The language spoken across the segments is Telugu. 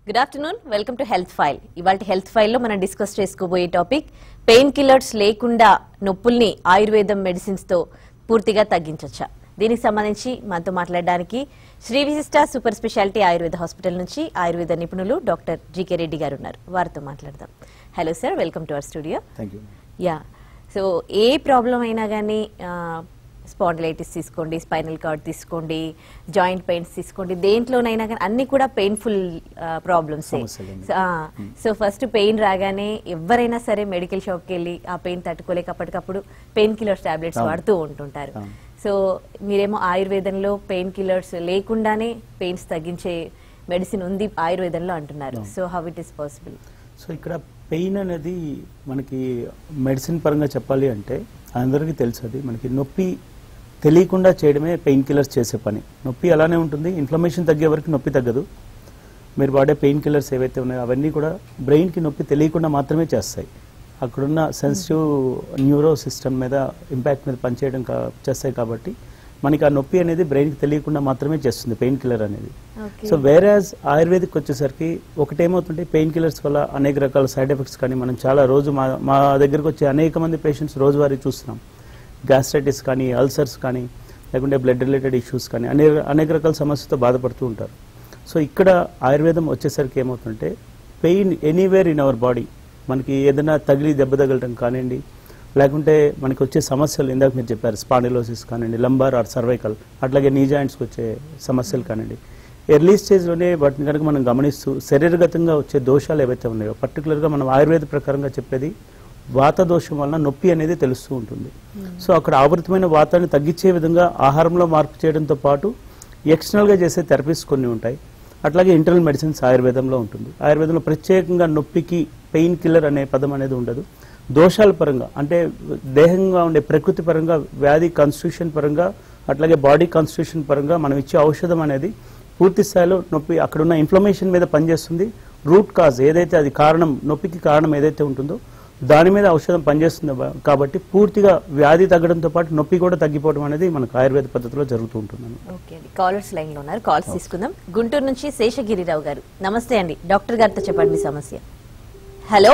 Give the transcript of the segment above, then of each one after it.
Good afternoon welcome to health file welcome to health file ఇవాళ హెల్త్ ఫైల్లో మనం డిస్కస్ చేసుకోబోయే టాపిక్ పెయిన్ కిల్లర్స్ లేకుండా నొప్పుల్ని ఆయుర్వేదం మెడిసిన్స్ తో పూర్తిగా తగ్గించవచ్చా దీనికి సంబంధించి మనతో మాట్లాడడానికి Shri Vishishta super speciality Ayurveda hospital నుంచి ఆయుర్వేద నిపుణులు డాక్టర్ జీకే రెడ్డి గారు ఉన్నారు వారితో మాట్లాడదాం hello sir welcome to our studio thank you ya so ఏ ప్రాబ్లం అయినా కానీ స్పాండిలైటిస్ తీసుకోండి స్పైనల్ కార్డ్ తీసుకోండి జాయింట్ పెయిన్స్ తీసుకోండి దేంట్లోనైనా కానీ అన్ని కూడా పెయిన్ఫుల్ ప్రాబ్లమ్స్ సమస్యలండి. సో ఫస్ట్ పెయిన్ రాగానే ఎవరైనా సరే మెడికల్ షాప్కి వెళ్ళి ఆ పెయిన్ తట్టుకోలేక అప్పటికప్పుడు పెయిన్ కిల్లర్స్ టాబ్లెట్స్ అవును. వాడుతూ ఉంటుంటారు అవును. సో మీరేమో ఆయుర్వేదంలో పెయిన్ కిల్లర్స్ లేకుండానే పెయిన్స్ తగ్గించే మెడిసిన్ ఉంది ఆయుర్వేదంలో అంటున్నారు అవును. So how it is possible so ఇక్కడ పెయిన్ అనేది మనకి మెడిసిన్ పరంగా చెప్పాలి అంటే అందరికీ తెలుసు అది మనకి నొప్పి తెలియకుండా చేయడమే పెయిన్ కిల్లర్స్ చేసే పని నొప్పి అలానే ఉంటుంది ఇన్ఫ్లమేషన్ తగ్గే వరకు నొప్పి తగ్గదు మీరు వాడే పెయిన్ కిల్లర్స్ ఏవైతే ఉన్నాయో అవన్నీ కూడా బ్రెయిన్కి నొప్పి తెలియకుండా మాత్రమే చేస్తాయి అక్కడున్న సెన్సిటివ్ న్యూరో సిస్టమ్ మీద ఇంపాక్ట్ మీద పనిచేయడం కా చేస్తాయి కాబట్టి మనకి ఆ నొప్పి అనేది బ్రెయిన్కి తెలియకుండా మాత్రమే చేస్తుంది పెయిన్ కిల్లర్ అనేది ఓకే సో వేరేజ్ ఆయుర్వేదిక్ వచ్చేసరికి ఒకటేమవుతుంటే పెయిన్ కిల్లర్స్ వల్ల అనేక రకాల సైడ్ ఎఫెక్ట్స్ కానీ మనం చాలా రోజు మా మా దగ్గరకు వచ్చే అనేక మంది పేషెంట్స్ రోజువారీ చూస్తున్నాం గ్యాస్ట్రైటిస్ కానీ అల్సర్స్ కానీ లేకుంటే బ్లడ్ రిలేటెడ్ ఇష్యూస్ కానీ అనేక అనేక రకాల సమస్యలతో బాధపడుతూ ఉంటారు సో ఇక్కడ ఆయుర్వేదం వచ్చేసరికి ఏమవుతుందంటే pain anywhere in our body మనకి ఏదైనా తగిలి దెబ్బ తగలటం కానివ్వండి లేకుంటే మనకి వచ్చే సమస్యలు ఇందాక మీరు చెప్పారు స్పాండిలోసిస్ కానివ్వండి లంబార్ ఆర్ సర్వైకల్ అట్లాగే నీ జాయింట్స్కి వచ్చే సమస్యలు కానివ్వండి ఎర్లీ స్టేజ్లోనే వాటిని కనుక మనం గమనిస్తూ శరీరగతంగా వచ్చే దోషాలు ఏవైతే ఉన్నాయో పర్టికులర్గా మనం ఆయుర్వేద ప్రకారంగా చెప్పేది వాత దోషం వలన నొప్పి అనేది తెలుస్తూ ఉంటుంది సో అక్కడ ఆవృతమైన వాతాన్ని తగ్గించే విధంగా ఆహారంలో మార్పు చేయడంతో పాటు ఎక్స్టర్నల్గా చేసే థెరపీస్ కొన్ని ఉంటాయి అట్లాగే ఇంటర్నల్ మెడిసిన్స్ ఆయుర్వేదంలో ఉంటుంది ఆయుర్వేదంలో ప్రత్యేకంగా నొప్పికి పెయిన్ కిల్లర్ అనే పదం అనేది ఉండదు దోషాల పరంగా అంటే దేహంగా ఉండే ప్రకృతి పరంగా వ్యాధి కాన్స్టిట్యూషన్ పరంగా అట్లాగే బాడీ కాన్స్టిట్యూషన్ పరంగా మనం ఇచ్చే ఔషధం అనేది పూర్తి స్థాయిలో నొప్పి అక్కడున్న ఇన్ఫ్లమేషన్ మీద పనిచేస్తుంది రూట్ కాజ్ ఏదైతే అది కారణం నొప్పికి కారణం ఏదైతే ఉంటుందో దాని మీద ఔషధం పనిచేస్తుంది బా- కాబట్టి పూర్తిగా వ్యాధి తగ్గడంతో పాటు నొప్పి కూడా తగ్గిపోవడం అనేది మనకు ఆయుర్వేద పద్ధతిలో జరుగుతూ ఉంటుంది ఓకే అండి కాలర్స్ లైన్ లో ఉన్నారు కాల్స్ తీసుకుందాం గుంటూరు నుంచి శేషగిరిరావు గారు నమస్తే అండి డాక్టర్ గారితో చెప్పండి మీ సమస్య హలో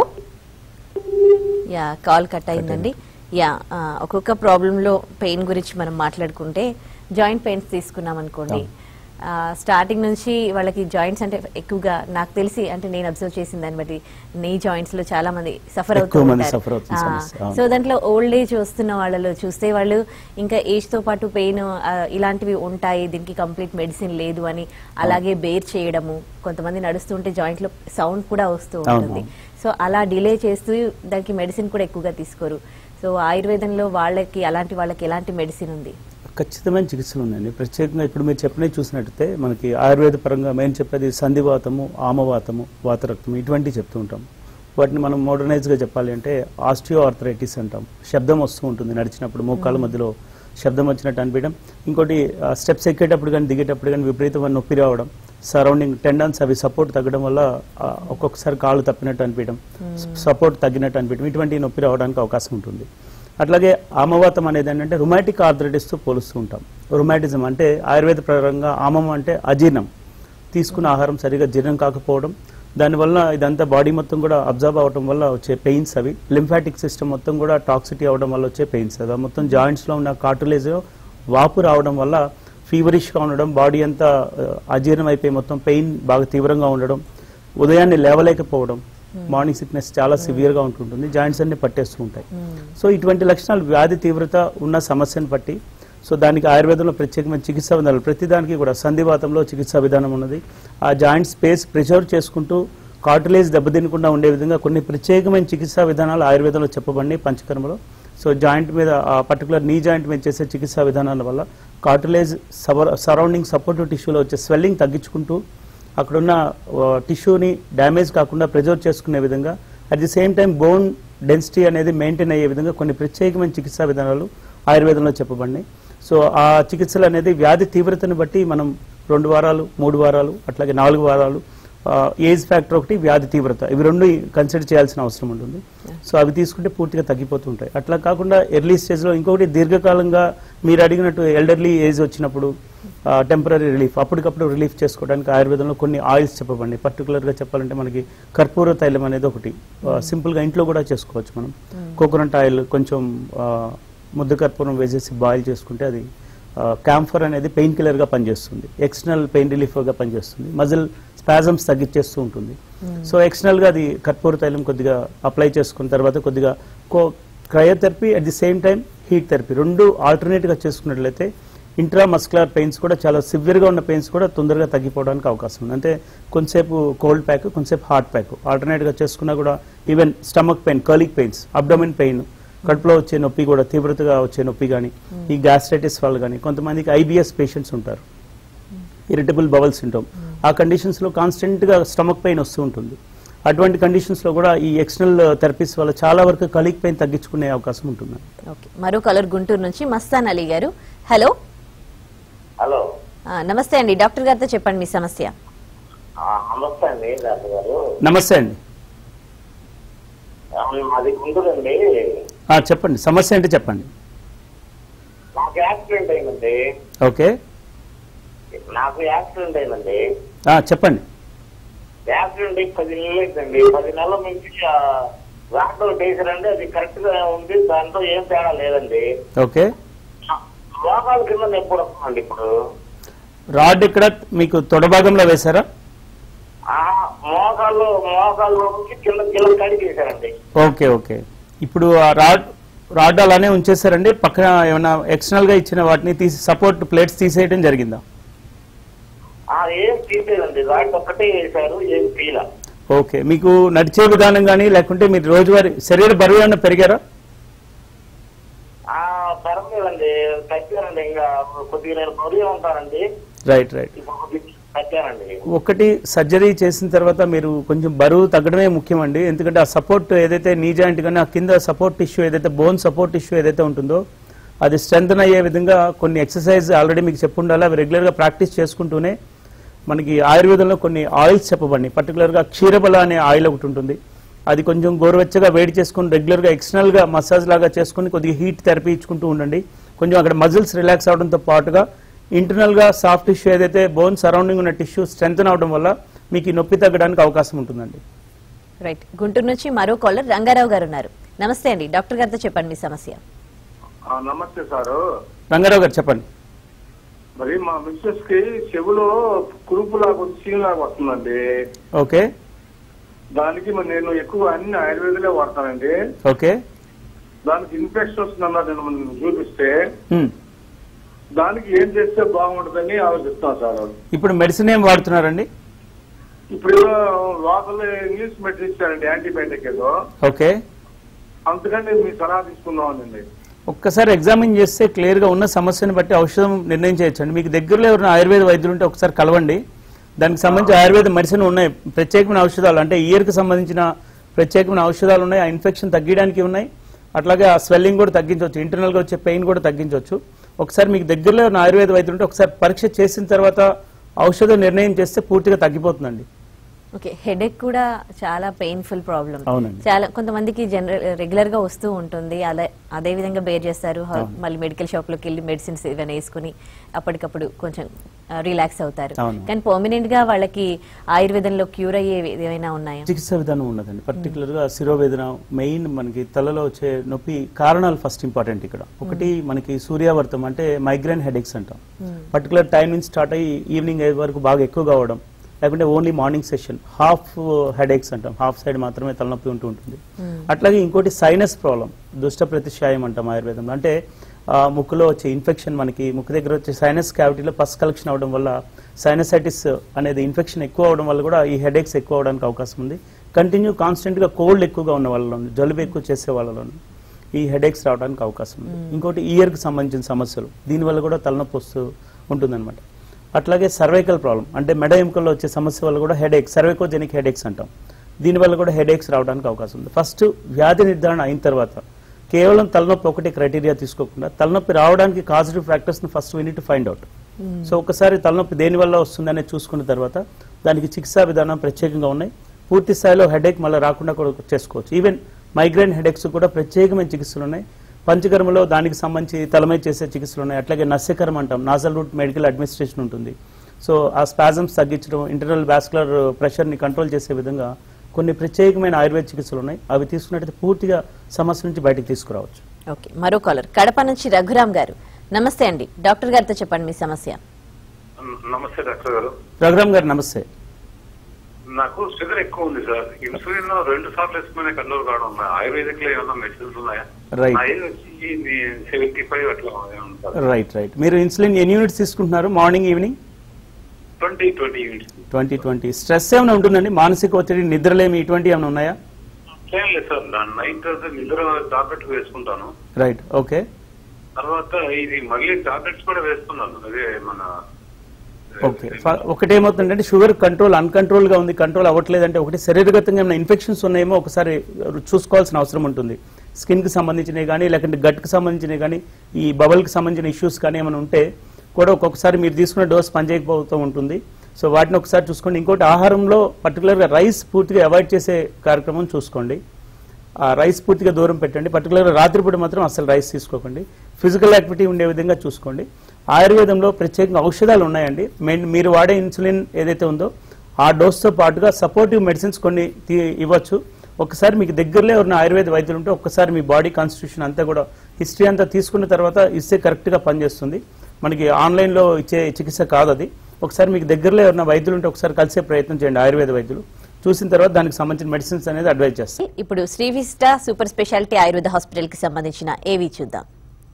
యా కాల్ కట్ అయిందండి యా ఆ, ఒక్కొక్క ప్రాబ్లమ్ లో పెయిన్ గురించి మనం మాట్లాడుకుంటే జాయింట్ పెయిన్స్ తీసుకున్నాం అనుకోండి స్టార్టింగ్ నుంచి వాళ్ళకి జాయింట్స్ అంటే ఎక్కువగా నాకు తెలిసి అంటే నేను అబ్జర్వ్ చేసిన దాన్ని బట్టి నీ జాయింట్స్ లో చాలా మంది సఫర్ అవుతూ ఎక్కువ మంది ఉంటారు. suffer అవుతున్న ఆ, సమస్య, అవును. సో దాంట్లో ఓల్డ్ ఏజ్ వస్తున్న వాళ్ళలో చూస్తే వాళ్ళు ఇంకా ఏజ్ తో పాటు పెయిన్ ఇలాంటివి ఉంటాయి దీనికి కంప్లీట్ మెడిసిన్ లేదు అని అలాగే బేర్ చేయడము కొంతమంది నడుస్తుంటే జాయింట్ లో సౌండ్ కూడా వస్తూ అవును, ఉంటుంది సో అలా డిలే చేస్తూ దానికి మెడిసిన్ కూడా ఎక్కువగా తీసుకోరు సో ఆయుర్వేదంలో వాళ్ళకి అలాంటి వాళ్ళకి ఎలాంటి మెడిసిన్ ఉంది ఖచ్చితమైన చికిత్సలు ఉన్నాయండి ప్రత్యేకంగా ఇప్పుడు మీరు చెప్పినవి చూసినట్టయితే మనకి ఆయుర్వేద పరంగా మేము చెప్పేది సంధివాతము ఆమవాతము వాతరక్తము ఇటువంటివి చెప్తూ ఉంటాం వాటిని మనం మోడర్నైజ్గా చెప్పాలి అంటే ఆస్టియో ఆర్థరైటిస్ అంటాం శబ్దం వస్తూ ఉంటుంది నడిచినప్పుడు మోకాళ్ళ మధ్యలో శబ్దం వచ్చినట్టు అనిపించడం ఇంకోటి స్టెప్స్ ఎక్కేటప్పుడు కానీ దిగేటప్పుడు కానీ విపరీతమైన నొప్పి రావడం సరౌండింగ్ టెండన్స్ అవి సపోర్ట్ తగ్గడం వల్ల ఆ, ఒక్కొక్కసారి కాళ్ళు తప్పినట్టు అనిపించడం సపోర్ట్ తగ్గినట్టు అనిపించడం ఇటువంటి నొప్పి రావడానికి అవకాశం ఉంటుంది అట్లాగే ఆమవాతం అనేది ఏంటంటే రుమాటిక్ ఆర్థరైటిస్తో పోలుస్తూ ఉంటాం రుమాటిజం అంటే ఆయుర్వేద ప్రకారంగా ఆమం అంటే అజీర్ణం తీసుకున్న ఆహారం సరిగా జీర్ణం కాకపోవడం దానివల్ల ఇదంతా బాడీ మొత్తం కూడా అబ్జర్వ్ అవడం వల్ల వచ్చే పెయిన్స్ అవి లింఫాటిక్ సిస్టమ్ మొత్తం కూడా టాక్సిటీ అవడం వల్ల వచ్చే పెయిన్స్ అవి ఆ మొత్తం జాయింట్స్లో ఉన్న కార్టులేజ్ వాపు రావడం వల్ల ఫీవరిష్గా ఉండడం బాడీ అంతా ఆ, అజీర్ణం అయిపోయి మొత్తం పెయిన్ బాగా తీవ్రంగా ఉండడం ఉదయాన్నే లేవలేకపోవడం మార్నింగ్ సిక్నెస్ చాలా సివియర్గా ఉంటుంటుంది జాయింట్స్ అన్ని పట్టేస్తూ ఉంటాయి సో ఇటువంటి లక్షణాలు వ్యాధి తీవ్రత ఉన్న సమస్యను బట్టి సో దానికి ఆయుర్వేదంలో ప్రత్యేకమైన చికిత్సా విధానాలు ప్రతిదానికి కూడా సంధివాతంలో చికిత్సా విధానం ఉన్నది ఆ జాయింట్ స్పేస్ ప్రిజర్వ్ చేసుకుంటూ కార్టిలేజ్ దెబ్బతినకుండా ఉండే విధంగా కొన్ని ప్రత్యేకమైన చికిత్సా విధానాలు ఆయుర్వేదంలో చెప్పబడినాయి పంచకర్మలో సో జాయింట్ మీద ఆ పర్టికులర్ నీ జాయింట్ మీద చేసే చికిత్సా విధానాల వల్ల కార్టిలేజ్ సరౌండింగ్ సపోర్టివ్ టిష్యూలో వచ్చే స్వెల్లింగ్ తగ్గించుకుంటూ అక్కడున్న టిష్యూని డ్యామేజ్ కాకుండా ప్రిజర్వ్ చేసుకునే విధంగా at the same time bone density అనేది మెయింటైన్ అయ్యే విధంగా కొన్ని ప్రత్యేకమైన చికిత్సా విధానాలు ఆయుర్వేదంలో చెప్పబడినాయి సో ఆ చికిత్సలు అనేది వ్యాధి తీవ్రతను బట్టి మనం రెండు వారాలు మూడు వారాలు అట్లాగే నాలుగు వారాలు ఏజ్ ఫ్యాక్టర్ ఒకటి వ్యాధి తీవ్రత ఇవి రెండు కన్సిడర్ చేయాల్సిన అవసరం ఉంటుంది సో అవి తీసుకుంటే పూర్తిగా తగ్గిపోతూ ఉంటాయి అట్లా కాకుండా ఎర్లీ స్టేజ్లో ఇంకొకటి దీర్ఘకాలంగా మీరు అడిగినట్టు ఎల్డర్లీ ఏజ్ వచ్చినప్పుడు టెంపరీ రిలీఫ్ అప్పటికప్పుడు రిలీఫ్ చేసుకోవడానికి ఆయుర్వేదంలో కొన్ని ఆయిల్స్ చెప్పబండి పర్టికులర్గా చెప్పాలంటే మనకి కర్పూర తైలం అనేది ఒకటి ఆ, సింపుల్గా ఇంట్లో కూడా చేసుకోవచ్చు మనం కోకోనట్ ఆయిల్ కొంచెం ఆ, ముద్ద కర్పూరం వేసేసి బాయిల్ చేసుకుంటే అది క్యాంఫర్ అనేది పెయిన్ కిల్లర్గా పనిచేస్తుంది ఎక్స్టర్నల్ పెయిన్ రిలీఫ్గా పనిచేస్తుంది మజిల్ స్పాజమ్స్ తగ్గించేస్తూ ఉంటుంది సో ఎక్స్టర్నల్గా అది కర్పూర తైలం కొద్దిగా అప్లై చేసుకున్న తర్వాత కొద్దిగా కో cryotherapy at the same time heat therapy రెండు ఆల్టర్నేట్గా చేసుకున్నట్లయితే ఇంట్రా మస్కులర్ పెయిన్స్ కూడా చాలా సివియర్గా ఉన్న పెయిన్స్ కూడా తొందరగా తగ్గిపోవడానికి అవకాశం ఉంది అంటే కొంతసేపు కోల్డ్ ప్యాక్ కొంతసేపు హాట్ ప్యాక్ ఆల్టర్నేట్గా చేసుకున్నా కూడా even stomach pain colic pains abdomen pain కడుపులో వచ్చే నొప్పి కూడా తీవ్రతగా వచ్చే నొప్పి కానీ ఈ గ్యాస్ట్రైటిస్ వాళ్ళు కానీ కొంతమందికి ఐబిఎస్ పేషెంట్స్ ఉంటారు ఇరిటబుల్ బవల్ సింటోమ్ ఆ కండిషన్స్ లో కాన్స్టెంట్ గా స్టమక్ పెయిన్ వస్తూ ఉంటుంది అటువంటి కండిషన్స్ లో కూడా ఈ ఎక్స్టర్నల్ థెరపీస్ వల్ల చాలా వరకు కలిక్ పెయిన్ తగ్గించుకునే అవకాశం ఉంటుంది ఓకే మరో కలర్ గుంటూరు నుంచి మస్తాన్ అలీ గారు హలో హలో ఆ, నమస్తే అండి డాక్టర్ గారితో చెప్పండి మీ సమస్య ఆ, నమస్తే అండి డాక్టర్ గారు నమస్తే అండి ఆ, మాది గుంటూరు అండి ఆ, చెప్పండి సమస్య అంటే చెప్పండి నాకు యాక్సిడెంట్ అయిందండి ఓకే నాకు యాక్సిడెంట్ అయిందండి ఆ, చెప్పండి యాక్సిడెంట్ అయ్యి పది నెలలు అయిందండి పది నెలల నుంచి రాడ్ వేసారండి అది కరెక్ట్ గా ఉంది దాంట్లో ఏం తేడా లేదండి ఓకే మోకాల కింద నొప్పి వస్తుందండి ఇప్పుడు రాడ్ ఇక్కడ మీకు తొడ భాగంలో వేశారా ఆ మోకాళ్ళు మోకాళ్ళ నుంచి కింద కింద కడిగి వేసారండి ఓకే ఓకే ఇప్పుడు ఆ రాడ్ రాడ్ అలానే ఉంచేశారండి పక్కన ఏమైనా ఎక్స్టర్నల్ గా ఇచ్చిన వాటిని తీసి సపోర్ట్ ప్లేట్స్ తీసేయడం జరిగిందా ఆ ఏం తీసేదండి రాడ్ ఒక్కటే వేశారు ఏం తీల ఓకే మీకు నడిచే విధానం కానీ లేకుంటే మీరు రోజువారీ శరీర బరువు ఏమైనా పెరిగారా ఆ పర్వాలేదండి తగ్గానండి ఇంకా కొద్దిగా నేను పొడిగా ఉంటానండి రైట్ రైట్ ఇప్పుడు కొద్దిగా తగ్గానండి ఒకటి సర్జరీ చేసిన తర్వాత మీరు కొంచెం బరువు తగ్గడమే ముఖ్యమండి ఎందుకంటే ఆ సపోర్ట్ ఏదైతే నీ జాయింట్ కానీ ఆ కింద సపోర్ట్ టిష్యూ ఏదైతే బోన్ సపోర్ట్ టిష్యూ ఏదైతే ఉంటుందో అది స్ట్రెంగ్ అయ్యే విధంగా కొన్ని ఎక్సర్సైజ్ ఆల్రెడీ మీకు చెప్పుండాలి అవి రెగ్యులర్గా ప్రాక్టీస్ చేసుకుంటూనే మనకి ఆయుర్వేదంలో కొన్ని ఆయిల్స్ చెప్పబడి పర్టికులర్గా క్షీరబల అనే ఆయిల్ ఒకటి ఉంటుంది అది కొంచెం గోరువెచ్చగా వేడి చేసుకుని రెగ్యులర్గా ఎక్స్టర్నల్గా మసాజ్ లాగా చేసుకుని కొద్దిగా హీట్ థెరపీ ఇచ్చుకుంటూ ఉండండి కొంచెం అక్కడ మజిల్స్ రిలాక్స్ అవడంతో పాటుగా ఇంటర్నల్గా సాఫ్ట్ టిష్యూ ఏదైతే బోన్ సరౌండింగ్ ఉన్న టిష్యూ స్ట్రెంగ్ అవడం వల్ల మీకు ఈ నొప్పి తగ్గడానికి అవకాశం ఉంటుందండి రైట్ గుంటూరు నుంచి మరో కాలర్ రంగారావు గారు ఉన్నారు నమస్తే అండి డాక్టర్ గారితో చెప్పండి మీ సమస్య ఆ, నమస్తే సారు రంగారావు గారు చెప్పండి మరి మా మిస్సెస్ కి చెవులో కురుపు లాగా వచ్చి సీన్ లాగా వస్తుందండి ఓకే దానికి మరి నేను ఎక్కువ అన్ని ఆయుర్వేదలే వాడతానండి ఓకే దానికి ఇన్ఫెక్షన్ వస్తుందన్నారు నేను మొన్న చూపిస్తే హ్మ్. దానికి ఏం చేస్తే బాగుంటుందని ఆలోచిస్తాను సార్ ఇప్పుడు మెడిసిన్ ఏం వాడుతున్నారండి ఇప్పుడు ఏదో లోకల్ ఇంగ్లీష్ మెడిసిన్ ఇచ్చారండి యాంటీబయాటిక్ ఏదో ఓకే అందుకని మీ సలహా తీసుకుందామనండి ఒక్కసారి ఎగ్జామిన్ చేస్తే క్లియర్ గా ఉన్న సమస్యను బట్టి ఔషధం నిర్ణయం చేయొచ్చండి మీకు దగ్గరలో ఎవరైనా ఆయుర్వేద వైద్యులు ఉంటే ఒకసారి కలవండి దానికి సంబంధించి ఆయుర్వేద మెడిసిన్ ఉన్నాయి ప్రత్యేకమైన ఔషధాలు అంటే ఇయర్ కి సంబంధించిన ప్రత్యేకమైన ఔషధాలు ఉన్నాయి ఆ ఇన్ఫెక్షన్ తగ్గడానికి ఉన్నాయి అట్లాగే ఆ స్వెల్లింగ్ కూడా తగ్గించవచ్చు ఇంటర్నల్ గా వచ్చే పెయిన్ కూడా తగ్గించవచ్చు ఒకసారి మీకు దగ్గరలో ఉన్న ఆయుర్వేద వైద్యులు ఉంటే ఒకసారి పరీక్ష చేసిన తర్వాత ఔషధం నిర్ణయం చేస్తే పూర్తిగా తగ్గిపోతుందండి ఓకే హెడేక్ కూడా చాలా పెయిన్ఫుల్ ప్రాబ్లం అవునండి. చాలా కొంతమందికి జనరల్ రెగ్యులర్ గా వస్తూ ఉంటుంది అదే అదే విధంగా బేర్ చేస్తారు హ- అవును. మళ్ళీ మెడికల్ షాప్ లోకి వెళ్ళి మెడిసిన్స్ ఏమైనా వేసుకుని అప్పటికప్పుడు కొంచెం రిలాక్స్ అవుతారు అవును. కానీ పర్మనెంట్ గా వాళ్ళకి ఆయుర్వేదంలో క్యూర్ అయ్యే ఏమైనా ఉన్నాయా చికిత్స విధానం ఉన్నదండి పర్టికులర్ గా శిరోవేదన మెయిన్ మనకి తలలో వచ్చే నొప్పి కారణాలు ఫస్ట్ ఇంపార్టెంట్ ఇక్కడ ఒకటి మనకి సూర్యావర్తం అంటే మైగ్రేన్ హెడేక్స్ అంటాం పర్టికులర్ టైం నుంచి స్టార్ట్ అయ్యి ఈవినింగ్ అయ్యే వరకు బాగా ఎక్కువ కావడం లేకుంటే only morning session half headaches అంటాం హాఫ్ సైడ్ మాత్రమే తలనొప్పి ఉంటూ ఉంటుంది అట్లాగే ఇంకోటి సైనస్ ప్రాబ్లం దుష్ట ప్రతిశాయం అంటాం ఆయుర్వేదంలో అంటే ఆ, ముక్కులో వచ్చే ఇన్ఫెక్షన్ మనకి ముక్కు దగ్గర వచ్చే సైనస్ క్యావిటీలో పస్ కలెక్షన్ అవడం వల్ల సైనసైటిస్ అనేది ఇన్ఫెక్షన్ ఎక్కువ అవడం వల్ల కూడా ఈ హెడేక్స్ ఎక్కువ అవడానికి అవకాశం ఉంది కంటిన్యూ కాన్స్టెంట్ గా కోల్డ్ ఎక్కువగా ఉన్న వాళ్ళలో జలుబు ఎక్కువ చేసే వాళ్ళలో ఈ హెడేక్స్ రావడానికి అవకాశం ఉంది ఇంకోటి ఇయర్ కి సంబంధించిన సమస్యలు దీనివల్ల కూడా తలనొప్పి వస్తూ ఉంటుందన్నమాట అట్లాగే సర్వైకల్ ప్రాబ్లం అంటే మెడ ఎముకల్లో వచ్చే సమస్య వల్ల కూడా హెడేక్ సర్వైకోజెనిక్ హెడేక్స్ అంటాం దీనివల్ల కూడా హెడేక్స్ రావడానికి అవకాశం ఉంది ఫస్ట్ వ్యాధి నిర్ధారణ అయిన తర్వాత కేవలం తలనొప్పి ఒకటి క్రైటీరియా తీసుకోకుండా తలనొప్పి రావడానికి కాజిటివ్ ఫ్యాక్టర్స్ ని first we to find out so ఒకసారి తలనొప్పి దేని వల్ల వస్తుందనే చూసుకున్న తర్వాత దానికి చికిత్సా విధానం ప్రత్యేకంగా ఉన్నాయి పూర్తి స్థాయిలో హెడేక్ మళ్ళీ రాకుండా కూడా చేసుకోవచ్చు ఈవెన్ మైగ్రేన్ హెడేక్స్ కూడా ప్రత్యేకమైన చికిత్సలు ఉన్నాయి పంచకర్మలో దానికి సంబంధించి తలమై చేసే చికిత్సలు ఉన్నాయి అట్లాగే నస్యకరం అంటాం నాజల్ రూట్ మెడికల్ అడ్మినిస్ట్రేషన్ ఉంటుంది సో ఆ స్పాజమ్స్ తగ్గించడం ఇంటర్నల్ వాస్కులర్ ప్రెషర్ని కంట్రోల్ చేసే విధంగా కొన్ని ప్రత్యేకమైన ఆయుర్వేద చికిత్సలు ఉన్నాయి అవి తీసుకున్నట్టయితే పూర్తిగా సమస్య నుంచి బయటకు తీసుకురావచ్చు ఓకే మరో కాలర్ కడప నుంచి రఘురామ్ గారు నమస్తే అండి డాక్టర్ గారితో చెప్పండి మీ సమస్య నమస్తే డాక్టర్ గారు రఘురామ్ గారు నమస్తే నాకు షుగర్ ఎక్కువ ఉంది సార్ ఇన్సులిన్ రెండు సార్లు వేసుకునే కంట్రోల్ కావడం ఉన్నాయి ఆయుర్వేదిక్ లో ఏమన్నా మెడిసిన్స్ ఉన్నాయా Right. నా ఏజ్ వచ్చి సెవెంటీ ఫైవ్ అట్లా ఉంటారు రైట్ రైట్ మీరు ఇన్సులిన్ ఎన్ని యూనిట్స్ తీసుకుంటున్నారు morning evening twenty twenty units twenty twenty stress ఏమైనా ఉంటుందండి మానసిక ఒత్తిడి నిద్రలేమి ఇటువంటి ఏమైనా ఉన్నాయా ఏం లేదు సార్ నైట్ నిద్ర టాబ్లెట్ వేసుకుంటాను రైట్ ఓకే తర్వాత ఇది మళ్ళీ టాబ్లెట్స్ కూడా వేస్తున్నాను అదే మన ఓకే ఫ- ఒకటేమవుతుందంటే షుగర్ కంట్రోల్ అన్కంట్రోల్ గా ఉంది కంట్రోల్ అవ్వట్లేదంటే ఒకటి శరీరగతంగా ఏమైనా ఇన్ఫెక్షన్స్ ఉన్నాయేమో ఒకసారి చూసుకోవాల్సిన అవసరం ఉంటుంది స్కిన్ కి సంబంధించినవి కానీ లేకుంటే గట్ కి సంబంధించినవి కానీ ఈ బబల్ కి సంబంధించిన ఇష్యూస్ కానీ ఏమైనా ఉంటే కూడా ఒక్కొక్కసారి మీరు తీసుకున్న డోస్ పనిచేయకపోతూ ఉంటుంది సో వాటిని ఒకసారి చూసుకోండి ఇంకోటి ఆహారంలో పర్టికులర్గా రైస్ పూర్తిగా అవాయిడ్ చేసే కార్యక్రమం చూసుకోండి ఆ రైస్ పూర్తిగా దూరం పెట్టండి పర్టికులర్గా రాత్రిపూట మాత్రం అసలు రైస్ తీసుకోకండి ఫిజికల్ యాక్టివిటీ ఉండే విధంగా చూసుకోండి ఆయుర్వేదంలో ప్రత్యేకంగా ఔషధాలు ఉన్నాయండి మెయిన్ మీరు వాడే ఇన్సులిన్ ఏదైతే ఉందో ఆ డోస్తో పాటుగా సపోర్టివ్ మెడిసిన్స్ కొన్ని తీ- ఇవ్వచ్చు ఒకసారి మీకు దగ్గరలో ఉన్న ఆయుర్వేద వైద్యులు ఉంటే ఒక్కసారి మీ బాడీ కాన్స్టిట్యూషన్ అంతా కూడా హిస్టరీ అంతా తీసుకున్న తర్వాత ఇస్తే కరెక్ట్గా పనిచేస్తుంది మనకి ఆన్లైన్లో ఇచ్చే చికిత్స కాదు అది ఒకసారి మీకు దగ్గరలో ఉన్న వైద్యులు ఉంటే ఒకసారి కలిసే ప్రయత్నం చేయండి ఆయుర్వేద వైద్యులు చూసిన తర్వాత దానికి సంబంధించిన మెడిసిన్స్ అనేది అడ్వైజ్ చేస్తారు ఇప్పుడు Srivista super speciality Ayurveda hospital కి సంబంధించిన ఏవి చూద్దాం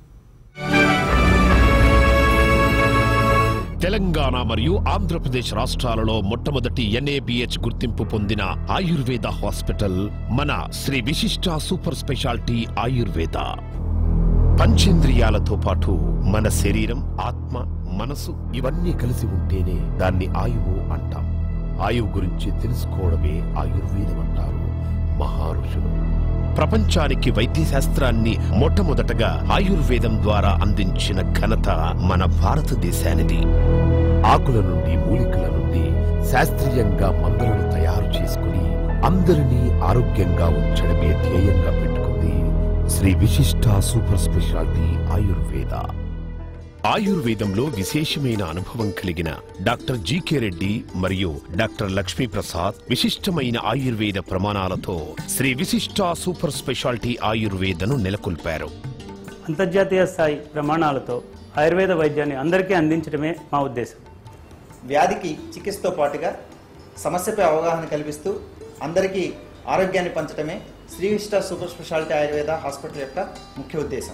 తెలంగాణ మరియు ఆంధ్రప్రదేశ్ రాష్ట్రాలలో మొట్టమొదటి ఎన్ఏబిహెచ్ గుర్తింపు పొందిన ఆయుర్వేద హాస్పిటల్ మన శ్రీ విశిష్ట సూపర్ స్పెషాలిటీ ఆయుర్వేద పంచేంద్రియాలతో పాటు మన శరీరం ఆత్మ మనసు ఇవన్నీ కలిసి ఉంటేనే దాన్ని ఆయువు అంటాం ఆయువు గురించి తెలుసుకోవడమే ఆయుర్వేదం అంటారు మహారుషులు ప్రపంచానికి వైద్య శాస్త్రాన్ని మొట్టమొదటగా ఆయుర్వేదం ద్వారా అందించిన ఘనత మన భారతదేశానిది ఆకుల నుండి మూలికల నుండి శాస్త్రీయంగా మందులను తయారు చేసుకుని అందరినీ ఆరోగ్యంగా ఉంచడమే ధ్యేయంగా పెట్టుకుంది శ్రీ విశిష్ట సూపర్ స్పెషాలిటీ ఆయుర్వేద ఆయుర్వేదంలో విశేషమైన అనుభవం కలిగిన డాక్టర్ జీకే రెడ్డి మరియు డాక్టర్ లక్ష్మీ ప్రసాద్ విశిష్టమైన ఆయుర్వేద ప్రమాణాలతో శ్రీ విశిష్ట సూపర్ స్పెషాలిటీ ఆయుర్వేదను నెలకొల్పారు అంతర్జాతీయ స్థాయి ప్రమాణాలతో ఆయుర్వేద వైద్యాన్ని అందరికీ అందించడమే మా ఉద్దేశం వ్యాధికి చికిత్సతో పాటుగా సమస్యపై అవగాహన కల్పిస్తూ అందరికీ ఆరోగ్యాన్ని పంచడమే Srivishta super speciality Ayurveda hospital యొక్క ముఖ్య ఉద్దేశం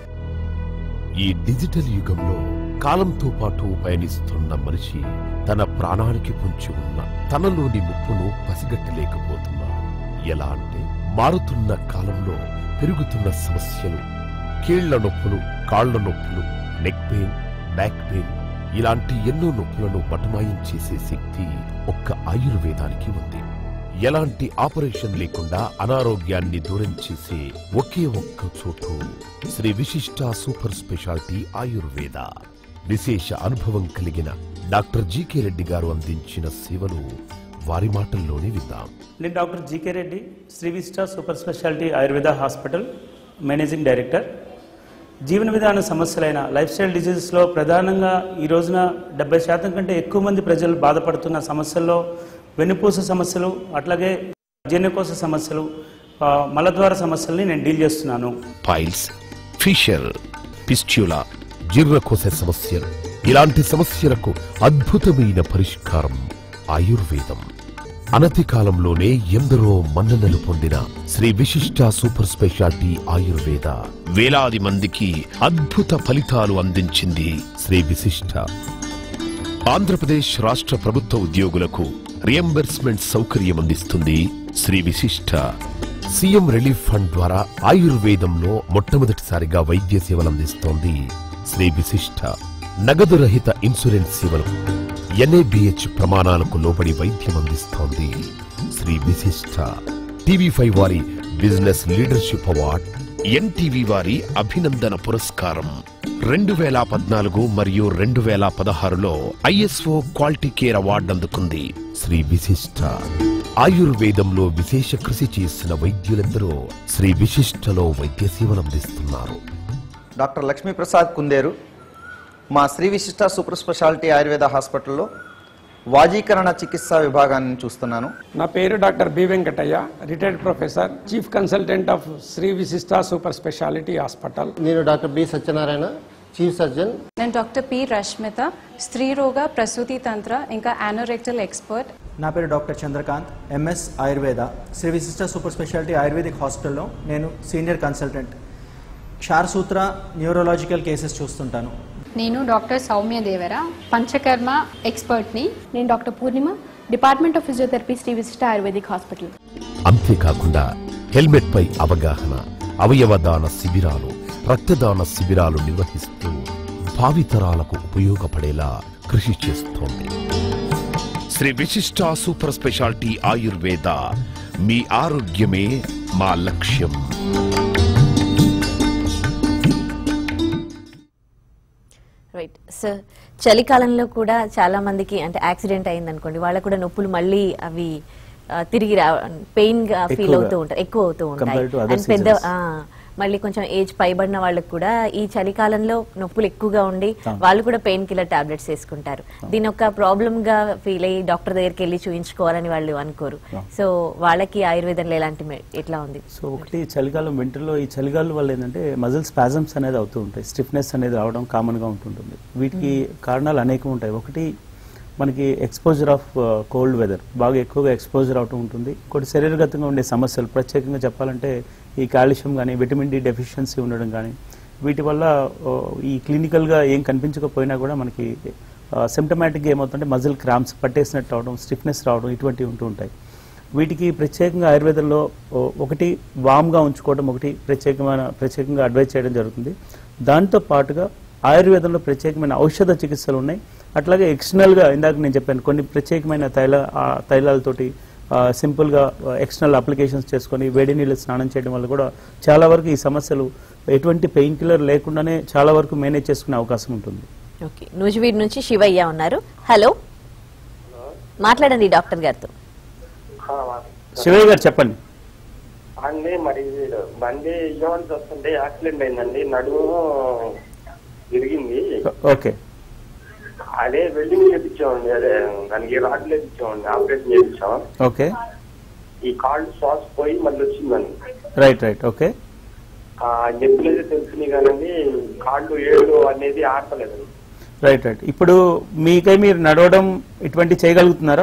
ఈ డిజిటల్ యుగంలో కాలంతో పాటు పయనిస్తున్న మనిషి తన ప్రాణానికి పొంచి ఉన్న తనలోని ముప్పును పసిగట్టలేకపోతున్నాడు ఎలా అంటే మారుతున్న కాలంలో పెరుగుతున్న సమస్యలు కీళ్ల నొప్పులు కాళ్ల నొప్పులు నెక్ పెయిన్ బ్యాక్ పెయిన్ ఇలాంటి ఎన్నో నొప్పులను మటమాయం చేసే శక్తి ఒక్క ఆయుర్వేదానికి ఉంది ఎలాంటి ఆపరేషన్ లేకుండా అనారోగ్యాన్ని దూరం చేసే ఒకే ఒక్క చోటు శ్రీ విశిష్ట సూపర్ స్పెషాలిటీ ఆయుర్వేద విశేష అనుభవం కలిగిన డాక్టర్ జీకే రెడ్డి గారు అందించిన సేవలు వారి మాటల్లోనే విందాం నేను doctor GK Reddy Sri Vista super speciality Ayurveda hospital managing director జీవన విధాన సమస్యలైన లైఫ్ స్టైల్ డిజీజెస్లో ప్రధానంగా ఈ రోజున డెబ్బై శాతం కంటే ఎక్కువ మంది ప్రజలు బాధపడుతున్న సమస్యల్లో వెన్నుపూస సమస్యలు అట్లాగే జీర్ణకోశ సమస్యలు ఆ, మలద్వార సమస్యల్ని నేను డీల్ చేస్తున్నాను పైల్స్ ఫిషర్ పిస్ట్యులా జీర్ణకోశ సమస్యలు ఇలాంటి సమస్యలకు అద్భుతమైన పరిష్కారం ఆయుర్వేదం అనతి కాలంలోనే ఎందరో మన్ననలు పొందిన శ్రీ విశిష్ట సూపర్ స్పెషాలిటీ ఆయుర్వేద వేలాది మందికి అద్భుత ఫలితాలు అందించింది శ్రీ విశిష్ట ఆంధ్రప్రదేశ్ రాష్ట్ర ప్రభుత్వ ఉద్యోగులకు రియంబర్స్మెంట్ సౌకర్యం అందిస్తుంది శ్రీ విశిష్ట సీఎం రిలీఫ్ ఫండ్ ద్వారా ఆయుర్వేదంలో మొట్టమొదటిసారిగా వైద్య సేవలు అందిస్తోంది శ్రీ విశిష్ట నగదు రహిత ఇన్సూరెన్స్ సేవలు ఎన్ఏబిహెచ్ ప్రమాణాలకు లోబడి వైద్యం అందిస్తోంది శ్రీ విశిష్ట టీవీ ఫైవ్ వారి బిజినెస్ లీడర్షిప్ అవార్డ్ ఎన్టీవీ వారి అభినందన పురస్కారం రెండు వేల పద్నాలుగు మరియు రెండు వేల పదహారులో ఐఎస్ఓ క్వాలిటీ కేర్ అవార్డు అందుకుంది శ్రీ విశిష్ట ఆయుర్వేదంలో విశేష కృషి చేసిన వైద్యులెందరో శ్రీ విశిష్టలో వైద్య సేవలు అందిస్తున్నారు డాక్టర్ లక్ష్మీప్రసాద్ కుందేరు మా శ్రీ విశిష్ట సూపర్ స్పెషాలిటీ ఆయుర్వేద హాస్పిటల్లో వాజీకరణ చికిత్సా విభాగాన్ని చూస్తున్నాను నా పేరు doctor B Venkataiah retired professor chief consultant of Sri Vishishta super speciality hospital నేను doctor B Satyanarayana chief surgeon నేను డాక్టర్ పి రష్మిత స్త్రీ రోగ ప్రసూతి తంత్ర ఇంకా యానోరెక్టల్ ఎక్స్పర్ట్ నా పేరు doctor Chandrakant MS Ayurveda Sri Vishishta super speciality Ayurvedic హాస్పిటల్లో నేను సీనియర్ కన్సల్టెంట్ క్షారసూత్ర న్యూరోలాజికల్ కేసెస్ చూస్తుంటాను నేను డాక్టర్ సౌమ్య దేవర పంచకర్మ ఎక్స్పర్ట్ని నేను doctor Purnima department of physiotherapy Sri Vishishta Ayurvedic hospital అంతేకాకుండా హెల్మెట్ పై అవగాహన అవయవ దాన శిబిరాలు రక్తదాన శిబిరాలు నిర్వహిస్తూ భావితరాలకు ఉపయోగపడేలా కృషి చేస్తోంది శ్రీ విశిష్ట సూపర్ స్పెషాలిటీ ఆయుర్వేద మీ ఆరోగ్యమే మా లక్ష్యం రైట్ సార్ చలికాలంలో కూడా చాలా మందికి అంటే యాక్సిడెంట్ అయింది అనుకోండి వాళ్ళకు కూడా నొప్పులు మళ్ళీ అవి ఆ, తిరిగి రా పెయిన్ గా ఫీల్ ఎక్కువగా. అవుతూ ఉంటాయి ఎక్కువ అవుతూ ఉంటాయి Compared to other అండ్ పెద్ద seasons. ఆ, మళ్ళీ కొంచెం ఏజ్ పైబడిన వాళ్ళకి కూడా ఈ చలికాలంలో నొప్పులు ఎక్కువగా ఉండి అవును. వాళ్ళు కూడా పెయిన్ కిల్లర్ టాబ్లెట్స్ వేసుకుంటారు దీని ఒక ప్రాబ్లమ్ గా ఫీల్ అయ్యి డాక్టర్ దగ్గరికి వెళ్ళి చూయించుకోవాలని వాళ్ళు అనుకోరు అవును. సో వాళ్ళకి ఆయుర్వేదంలో ఎలాంటి మె- ఎట్లా ఉంది సో ఒకటి చలికాలం వింటర్లో ఈ చలికాలం వల్ల ఏంటంటే మజిల్ స్పాజమ్స్ అనేది అవుతూ ఉంటాయి స్టిఫ్నెస్ అనేది రావడం కామన్గా ఉంటుంటుంది వీటికి కారణాలు అనేకం ఉంటాయి ఒకటి మనకి ఎక్స్పోజర్ ఆఫ్ కోల్డ్ వెదర్ బాగా ఎక్కువగా ఎక్స్పోజర్ అవుతూ ఉంటుంది ఇంకోటి శరీరగతంగా ఉండే సమస్యలు ప్రత్యేకంగా చెప్పాలంటే ఈ కాల్షియం కానీ విటమిన్ డి డెఫిషియన్సీ ఉండడం కానీ వీటి వల్ల ఓ, ఈ క్లినికల్గా ఏం కనిపించకపోయినా కూడా మనకి సిమ్టమాటిక్గా ఏమవుతుంటే మజిల్ క్రాంప్స్ పట్టేసినట్టు అవడం స్టిఫ్నెస్ రావడం ఇటువంటివి ఉంటూ ఉంటాయి వీటికి ప్రత్యేకంగా ఆయుర్వేదంలో ఓ- ఒకటి వామ్గా ఉంచుకోవడం ఒకటి ప్రత్యేకమైన ప్రత్యేకంగా అడ్వైజ్ చేయడం జరుగుతుంది దాంతో పాటుగా ఆయుర్వేదంలో ప్రత్యేకమైన ఔషధ చికిత్సలు ఉన్నాయి అట్లాగే ఎక్స్టర్నల్గా ఇందాక నేను చెప్పాను కొన్ని ప్రత్యేకమైన తైల ఆ తైలాలతోటి ఆ, సింపుల్గా ఎక్స్టర్నల్ అప్లికేషన్స్ చేసుకొని వేడి నీళ్ళు స్నానం చేయడం వల్ల కూడా చాలా వరకు ఈ సమస్యలు ఎటువంటి పెయిన్ కిల్లర్ లేకుండానే చాలా వరకు మేనేజ్ చేసుకునే అవకాశం ఉంటుంది ఓకే నూజివీడ్ నుంచి శివయ్య ఉన్నారు హలో మాట్లాడండి డాక్టర్ గారితో శివయ్య గారు చెప్పండి అండి మరి బండి ఇవ్వాల్సి వస్తుంటే యాక్సిడెంట్ అయిందండి నడుము విరిగింది ఓకే అదే వెల్డింగ్ చేయించామండి అదే దానికి రాడ్లు వేయించామండి ఆపరేషన్ చేయించాం ఓకే ఈ కాళ్ళు శ్వాస పోయి మళ్ళీ వచ్చిందండి రైట్ రైట్ ఓకే ఆ నొప్పులైతే తెలిసినాయి కానండి కాళ్ళు ఏళ్ళు అనేది ఆడతలేదు రైట్ రైట్ ఇప్పుడు మీకై మీరు నడవడం ఇటువంటి చేయగలుగుతున్నారా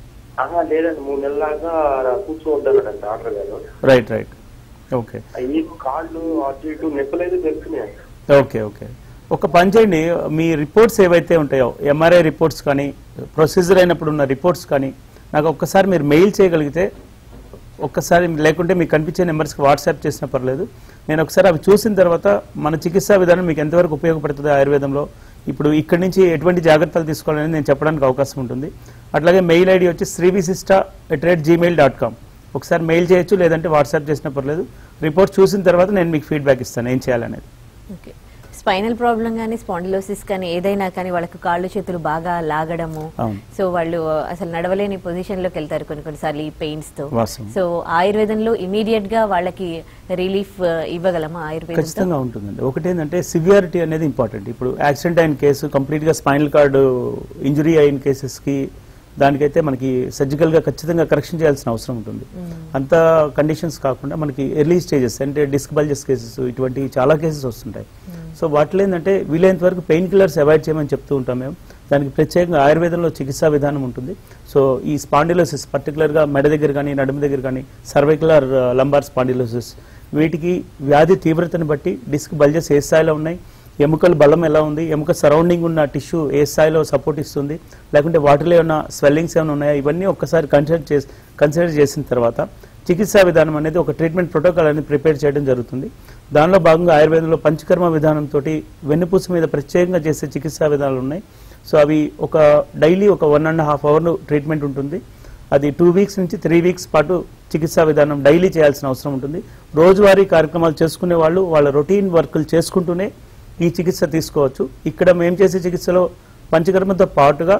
ఆహా లేదండి మూడు నెలలాగా కూర్చోవద్దన్నాడండి డాక్టర్ గారు రైట్ రైట్ ఓకే ఈ కాళ్ళు అటు ఇటు నొప్పులైతే తెలిసినాయి ఓకే ఓకే ఒక పని చేయండి మీ రిపోర్ట్స్ ఏవైతే ఉంటాయో ఎంఆర్ఐ రిపోర్ట్స్ కానీ ప్రొసీజర్ అయినప్పుడు ఉన్న రిపోర్ట్స్ కానీ నాకు ఒక్కసారి మీరు మెయిల్ చేయగలిగితే ఒక్కసారి లేకుంటే మీకు కనిపించే నెంబర్స్కి వాట్సాప్ చేసినా పర్లేదు నేను ఒకసారి అవి చూసిన తర్వాత మన చికిత్సా విధానం మీకు ఎంతవరకు ఉపయోగపడుతుంది ఆయుర్వేదంలో ఇప్పుడు ఇక్కడి నుంచి ఎటువంటి జాగ్రత్తలు తీసుకోవాలని నేను చెప్పడానికి అవకాశం ఉంటుంది అట్లాగే మెయిల్ ఐడి వచ్చి Sri Vishishta at rate gmail dot com ఒకసారి మెయిల్ చేయొచ్చు లేదంటే వాట్సాప్ చేసినా పర్లేదు రిపోర్ట్ చూసిన తర్వాత నేను మీకు ఫీడ్బ్యాక్ ఇస్తాను ఏం చేయాలనేది ఓకే స్పైనల్ ప్రాబ్లం కానీ స్పాండిలోసిస్ కానీ ఏదైనా కానీ వాళ్ళకి కాళ్ళు చేతులు బాగా లాగడము అవును. సో వాళ్ళు అసలు నడవలేని పొజిషన్ లోకి వెళ్తారు కొన్ని కొన్నిసార్లు ఈ పెయిన్స్ తో వాస్తవం. సో ఆయుర్వేదంలో ఇమీడియట్ గా వాళ్ళకి రిలీఫ్ ఇవ్వగలమా ఆయుర్వేదంతో ఖచ్చితంగా ఉంటుందండి ఒకటి ఏంటంటే సివియారిటీ అనేది ఇంపార్టెంట్ ఇప్పుడు యాక్సిడెంట్ అయిన కేసు కంప్లీట్గా స్పైనల్ కార్డు ఇంజురీ అయిన కేసెస్కి దానికైతే మనకి సర్జికల్గా ఖచ్చితంగా కరెక్షన్ చేయాల్సిన అవసరం ఉంటుంది అంత కండిషన్స్ కాకుండా మనకి ఎర్లీ స్టేజెస్ అంటే డిస్క్ బల్జెస్ కేసెస్ ఇటువంటి చాలా కేసెస్ వస్తుంటాయి సో వాటిలో ఏంటంటే వీలైనంత వరకు పెయిన్ కిల్లర్స్ అవాయిడ్ చేయమని చెప్తూ ఉంటాం మేము దానికి ప్రత్యేకంగా ఆయుర్వేదంలో చికిత్సా విధానం ఉంటుంది సో ఈ స్పాండిలోసిస్ పర్టికులర్గా మెడ దగ్గర కానీ నడుము దగ్గర కానీ సర్వైకులర్ లంబార్ స్పాండిలోసిస్ వీటికి వ్యాధి తీవ్రతను బట్టి డిస్క్ బల్జెస్ ఏ స్థాయిలో ఉన్నాయి ఎముకల బలం ఎలా ఉంది ఎముక సరౌండింగ్ ఉన్న టిష్యూ ఏ స్థాయిలో సపోర్ట్ ఇస్తుంది లేకుంటే వాటిలో ఏమైనా స్వెల్లింగ్స్ ఏమైనా ఉన్నాయా ఇవన్నీ ఒక్కసారి కన్సిడర్ చేసి కన్సిడర్ చేసిన తర్వాత చికిత్సా విధానం అనేది ఒక ట్రీట్మెంట్ ప్రోటోకాల్ అనేది ప్రిపేర్ చేయడం జరుగుతుంది దానిలో భాగంగా ఆయుర్వేదంలో పంచకర్మ విధానంతో వెన్నుపూస మీద ప్రత్యేకంగా చేసే చికిత్సా విధానాలు ఉన్నాయి సో అవి ఒక డైలీ ఒక one and half hour treatment ఉంటుంది అది టూ వీక్స్ నుంచి త్రీ వీక్స్ పాటు చికిత్సా విధానం డైలీ చేయాల్సిన అవసరం ఉంటుంది రోజువారీ కార్యక్రమాలు చేసుకునే వాళ్ళు వాళ్ళ రొటీన్ వర్కులు చేసుకుంటూనే ఈ చికిత్స తీసుకోవచ్చు ఇక్కడ మేము చేసే చికిత్సలో పంచకర్మతో పాటుగా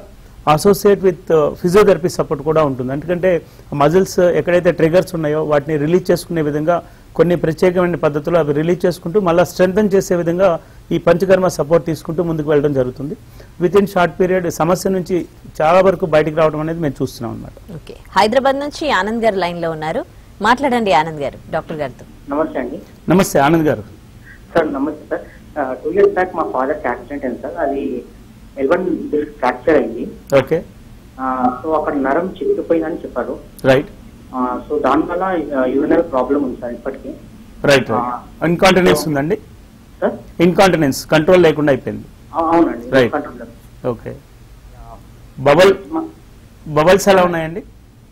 అసోసియేట్ విత్ ఫిజియోథెరపీ సపోర్ట్ కూడా ఉంటుంది ఎందుకంటే మజిల్స్ ఎక్కడైతే ట్రిగర్స్ ఉన్నాయో వాటిని రిలీజ్ చేసుకునే విధంగా కొన్ని ప్రత్యేకమైన పద్ధతులు అవి రిలీజ్ చేసుకుంటూ మళ్ళీ స్ట్రెంగ్తన్ చేసే విధంగా ఈ పంచకర్మ సపోర్ట్ తీసుకుంటూ ముందుకు వెళ్ళడం జరుగుతుంది విత్ ఇన్ షార్ట్ పీరియడ్ సమస్య నుంచి చాలా వరకు బయటికి రావడం అనేది మేము చూస్తున్నాం అనమాట ఓకే హైదరాబాద్ నుంచి ఆనంద్ గారు లైన్ లో ఉన్నారు మాట్లాడండి ఆనంద్ గారు డాక్టర్ గారితో నమస్తే అండి నమస్తే ఆనంద్ గారు sir namaste sir two years back మా ఫాదర్ యాక్సిడెంట్ అయింది సార్ అది ఎల్వన్ డిస్క్ ఫ్రాక్చర్ అయింది ఓకే సో అక్కడ నరం చిక్కిపోయిందని చెప్పారు రైట్ సో దానివల్ల యూరినల్ ప్రాబ్లం ఉంది సార్ ఇప్పటికీ రైట్ ఇన్కాంటినెన్స్ ఉందండి సార్ ఇన్కాంటినెన్స్ కంట్రోల్ లేకుండా అయిపోయింది ఆ, అవునండి right control okay bowel bowels ఎలా ఉన్నాయండి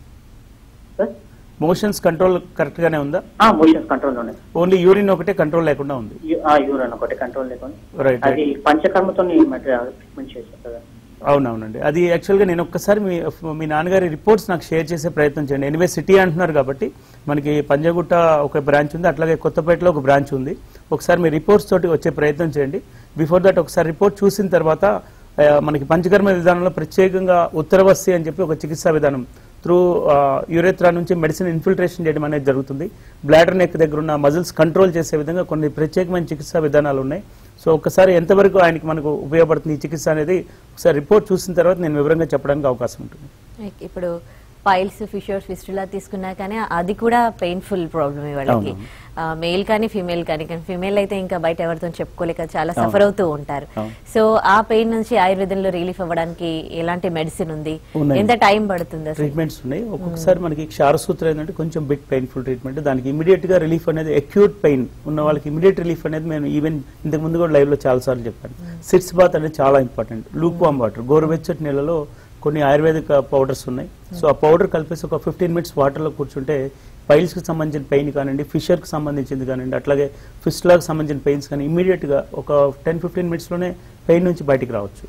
మోషన్స్ కంట్రోల్ కరెక్ట్ గానే ఉందా మోషన్స్ కంట్రోల్ ఉన్నాయి ఓన్లీ యూరిన్ ఒకటే కంట్రోల్ లేకుండా ఉంది యూరిన్ ఒకటి కంట్రోల్ లేకుండా రైట్ అది పంచకర్మతో ట్రీట్మెంట్ చేశారు కదా అవునవునండి అది యాక్చువల్గా నేను ఒక్కసారి మీ మీ నాన్నగారి రిపోర్ట్స్ నాకు షేర్ చేసే ప్రయత్నం చేయండి ఎనివే సిటీ అంటున్నారు కాబట్టి మనకి పంజగుట్ట ఒక బ్రాంచ్ ఉంది అట్లాగే కొత్తపేటలో ఒక బ్రాంచ్ ఉంది ఒకసారి మీ రిపోర్ట్స్ తోటి వచ్చే ప్రయత్నం చేయండి బిఫోర్ దట్ ఒకసారి రిపోర్ట్ చూసిన తర్వాత ఆ, మనకి పంచకర్మ విధానంలో ప్రత్యేకంగా ఉత్తరవస్తి అని చెప్పి ఒక చికిత్సా విధానం త్రూ యూరేత్రా నుంచి మెడిసిన్ ఇన్ఫిల్ట్రేషన్ చేయడం అనేది జరుగుతుంది బ్లాడర్ నెక్ దగ్గర ఉన్న మజిల్స్ కంట్రోల్ చేసే విధంగా కొన్ని ప్రత్యేకమైన చికిత్సా విధానాలు ఉన్నాయి సో ఒకసారి ఎంతవరకు ఆయనకి మనకు ఉపయోగపడుతుంది ఈ చికిత్స అనేది ఒకసారి రిపోర్ట్ చూసిన తర్వాత నేను వివరంగా చెప్పడానికి అవకాశం ఉంటుంది ఇప్పుడు పైల్స్ ఫిషర్స్ ఫిస్టులా తీసుకున్నా కానీ అది కూడా పెయిన్ఫుల్ ప్రాబ్లమ్ వాళ్ళకి మేల్ కానీ ఫీమేల్ కానీ కానీ ఫీమేల్ అయితే ఇంకా బయట ఎవరితో చెప్పుకోలేక చాలా అవును. సఫర్ అవుతూ ఉంటారు అవును. సో ఆ పెయిన్ నుంచి ఆయుర్వేదంలో రిలీఫ్ అవ్వడానికి ఎలాంటి మెడిసిన్ ఉంది ఉన్నాయి. ఎంత టైం పడుతుంది అసలు ట్రీట్మెంట్స్ ఉన్నాయి ఒక్కొక్కసారి మనకి క్షారసూత్రం ఏంటంటే కొంచెం బిట్ పెయిన్ఫుల్ ట్రీట్మెంట్ దానికి ఇమీడియట్ గా రిలీఫ్ అనేది అక్యూట్ పెయిన్ ఉన్న వాళ్ళకి ఇమీడియట్ రిలీఫ్ అనేది మేము ఈవెన్ ఇంతకు ముందు కూడా లైవ్ లో చాలా సార్లు చెప్పాను సిట్స్ బాత్ అనేది చాలా ఇంపార్టెంట్ లూక్ వామ్ వాటర్ గోరువెచ్చటి నీళ్ళలో కొన్ని ఆయుర్వేదిక పౌడర్స్ ఉన్నాయి సో ఆ పౌడర్ కలిపేసి ఒక ఫిఫ్టీన్ మినిట్స్ వాటర్లో కూర్చుంటే పైల్స్ కి సంబంధించిన పెయిన్ కానివ్వండి ఫిషర్ కి సంబంధించింది కానివ్వండి అట్లాగే ఫిస్ట్లాకి సంబంధించిన పెయిన్స్ కానీ ఇమీడియట్ గా ఒక టెన్ ఫిఫ్టీన్ మినిట్స్ లోనే పెయిన్ నుంచి బయటికి రావచ్చు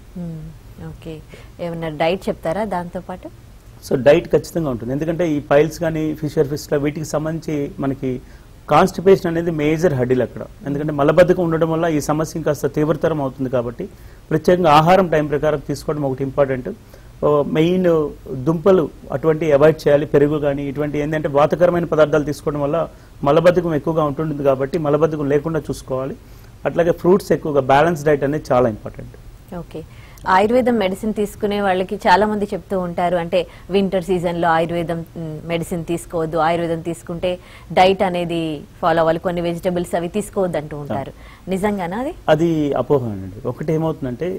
ఓకే ఏమన్నా డైట్ చెప్తారా దాంతో పాటు సో డైట్ ఖచ్చితంగా ఉంటుంది ఎందుకంటే ఈ పైల్స్ కానీ ఫిషర్ ఫిస్ట్లా వీటికి సంబంధించి మనకి కాన్స్టిపేషన్ అనేది మేజర్ హడిల్ అక్కడ ఎందుకంటే మలబద్ధకం ఉండడం వల్ల ఈ సమస్య ఇంకాస్త తీవ్రతరం అవుతుంది కాబట్టి ప్రత్యేకంగా ఆహారం టైం ప్రకారం తీసుకోవడం ఒకటి ఇంపార్టెంట్ మెయిన్ దుంపలు అటువంటి అవాయిడ్ చేయాలి పెరుగు కానీ ఇటువంటి ఏంటంటే వాతకరమైన పదార్థాలు తీసుకోవడం వల్ల మలబద్ధకం ఎక్కువగా ఉంటుంది కాబట్టి మలబద్ధకం లేకుండా చూసుకోవాలి అట్లాగే ఫ్రూట్స్ ఎక్కువగా బ్యాలెన్స్ డైట్ అనేది చాలా ఇంపార్టెంట్ ఓకే ఆయుర్వేదం మెడిసిన్ తీసుకునే వాళ్ళకి చాలా మంది చెప్తూ ఉంటారు అంటే వింటర్ సీజన్ లో ఆయుర్వేదం మెడిసిన్ తీసుకోవద్దు ఆయుర్వేదం తీసుకుంటే డైట్ అనేది ఫాలో అవ్వాలి కొన్ని వెజిటబుల్స్ అవి తీసుకోవద్దు అంటూ ఉంటారు నిజంగానా అది అది అపోహ అండి ఒకటి ఏమవుతుందంటే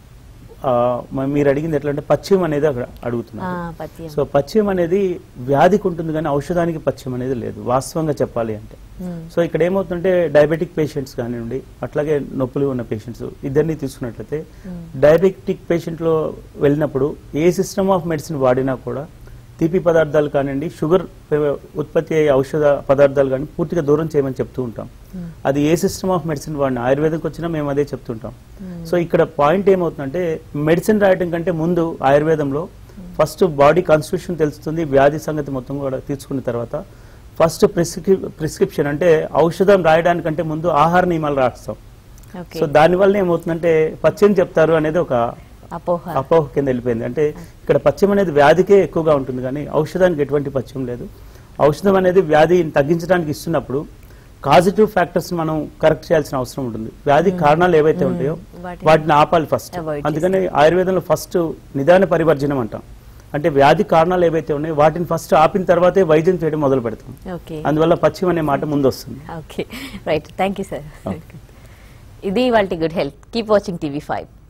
ఆ, మ- మీరు అడిగింది ఎట్లా అంటే పశ్చిమ అనేది అక్కడ ఆ, అడుగుతున్నారు పథ్యం. సో పశ్చిమ అనేది వ్యాధికి ఉంటుంది కానీ ఔషధానికి పశ్చిమ అనేది లేదు వాస్తవంగా చెప్పాలి అంటే మ్మ్. సో ఇక్కడ ఏమవుతుందంటే డయాబెటిక్ పేషెంట్స్ కానివ్వండి అట్లాగే నొప్పులు ఉన్న పేషెంట్స్ ఇద్దరిని తీసుకున్నట్లయితే డయాబెటిక్ పేషెంట్లో వెళ్ళినప్పుడు ఏ సిస్టమ్ ఆఫ్ మెడిసిన్ వాడినా కూడా తీపి పదార్థాలు కానివ్వండి షుగర్ ఉత్పత్తి అయ్యే ఔషధ పదార్థాలు కానీ పూర్తిగా దూరం చేయమని చెప్తూ ఉంటాం అది ఏ సిస్టమ్ ఆఫ్ మెడిసిన్ వాడినా ఆయుర్వేదంకి వచ్చినా మేము అదే చెప్తుంటాం సో ఇక్కడ పాయింట్ ఏమవుతుందంటే మెడిసిన్ రాయడం కంటే ముందు ఆయుర్వేదంలో ఫస్ట్ బాడీ కాన్స్టిట్యూషన్ తెలుస్తుంది వ్యాధి సంగతి మొత్తం కూడా తీసుకున్న తర్వాత ఫస్ట్ ప్రిస్క్రి ప్రిస్క్రిప్షన్ అంటే ఔషధం రాయడానికంటే ముందు ఆహార నియమాలు రాస్తాం ఓకే సో దానివల్ల ఏమవుతుందంటే పచ్చయం చెప్తారు అనేది ఒక అపోహ అపోహ కింద వెళ్ళిపోయింది అంటే ఇక్కడ పచ్చయం అనేది వ్యాధికే ఎక్కువగా ఉంటుంది కానీ ఔషధానికి ఎటువంటి పచ్చయం లేదు ఔషధం అనేది వ్యాధిని తగ్గించడానికి ఇస్తున్నప్పుడు కాజిటివ్ ఫ్యాక్టర్స్ మనం కరెక్ట్ చేయాల్సిన అవసరం ఉంటుంది వ్యాధి కారణాలు ఏవైతే ఉంటాయో వాటిని వాటిని ఆపాలి ఫస్ట్ avoid అందుకని ఆయుర్వేదంలో ఫస్ట్ నిదాన పరివర్జనం అంటాం అంటే వ్యాధి కారణాలు ఏవైతే ఉన్నాయో వాటిని ఫస్ట్ ఆపిన తర్వాతే వైద్యం చేయడం మొదలు పెడతాం ఓకే అందువల్ల పశ్చిమ అనే మాట ముందు వస్తుంది okay right thank you sir ఇది వాళ్ళ good health keep watching TV five